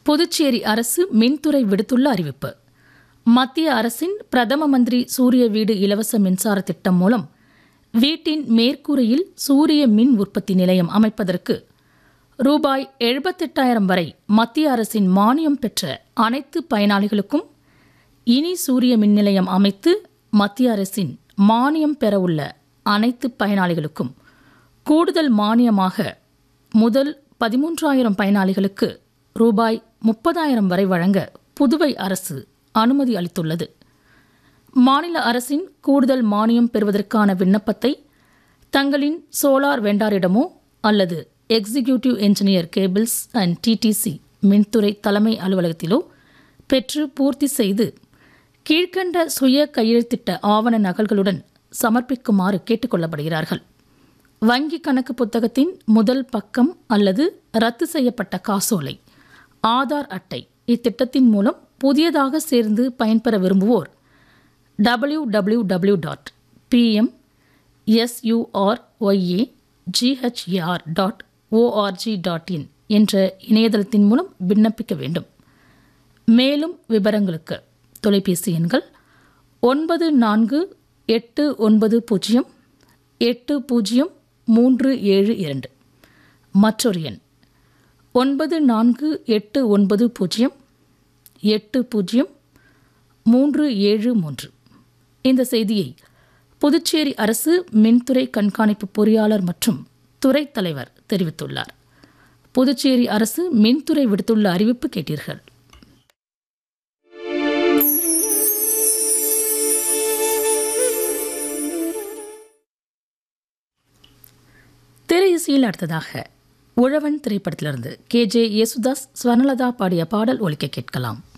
புதுச்சேரி அரசு மின்துறை விடுத்துள்ள அறிவிப்பு மத்திய அரசின் பிரதம மந்திரி சூரிய வீடு இலவச மின்சார திட்டம் மூலம் வீட்டின் மேற்கூரையில் சூரிய மின் உற்பத்தி நிலையம் அமைப்பதற்கு ரூபாய் எழுபத்தெட்டாயிரம் வரை மத்திய அரசின் மானியம் பெற்ற அனைத்து பயனாளிகளுக்கும் இனி சூரிய மின் நிலையம் அமைத்து மத்திய அரசின் மானியம் பெறவுள்ள அனைத்து பயனாளிகளுக்கும் கூடுதல் மானியமாக முதல் பதிமூன்றாயிரம் பயனாளிகளுக்கு ரூபாய் முப்பதாயிரம் வரை வழங்க புதுவை அரசு அனுமதி அளித்துள்ளது மாநில அரசின் கூடுதல் மானியம் பெறுவதற்கான விண்ணப்பத்தை தங்களின் சோலார் வெண்டாரிடமோ அல்லது executive engineer cables and TDC மின்துறை தலைமை அலுவலகத்திலோ பெற்று பூர்த்தி செய்து கீழ்க்கண்ட சுய கையெழுத்திட்ட ஆவண நகல்களுடன் சமர்ப்பிக்குமாறு கேட்டுக்கொள்ளப்படுகிறார்கள் வங்கி கணக்கு புத்தகத்தின் முதல் பக்கம் அல்லது ரத்து செய்யப்பட்ட காசோலை ஆதார் அட்டை இத்திட்டத்தின் மூலம் புதியதாக சேர்ந்து பயன்பெற விரும்புவோர் W W W dot PM SURYA GHAR dot ORG dot in என்ற இணையதளத்தின் மூலம் விண்ணப்பிக்க வேண்டும் மேலும் விவரங்களுக்கு தொலைபேசி எண்கள் ஒன்பது நான்கு எட்டு ஒன்பது பூஜ்ஜியம் எட்டு பூஜ்ஜியம் மூன்று ஏழு இரண்டு மற்றொரு எண் ஒன்பது நான்கு எட்டு ஒன்பது பூஜ்ஜியம் எட்டு பூஜ்ஜியம் மூன்று ஏழு மூன்று இந்த செய்தியை புதுச்சேரி அரசு மின்துறை கண்காணிப்பு பொறியாளர் மற்றும் துறை தலைவர் தெரிவித்துள்ளார் புதுச்சேரி அரசு மின்துறை விடுத்துள்ள அறிவிப்பு கேட்டீர்கள் திரையிசையில் அடுத்ததாக உழவன் திரைப்படத்திலிருந்து கே ஜே யேசுதாஸ் ஸ்வர்ணலதா பாடிய பாடல் ஒலிக்க கேட்கலாம்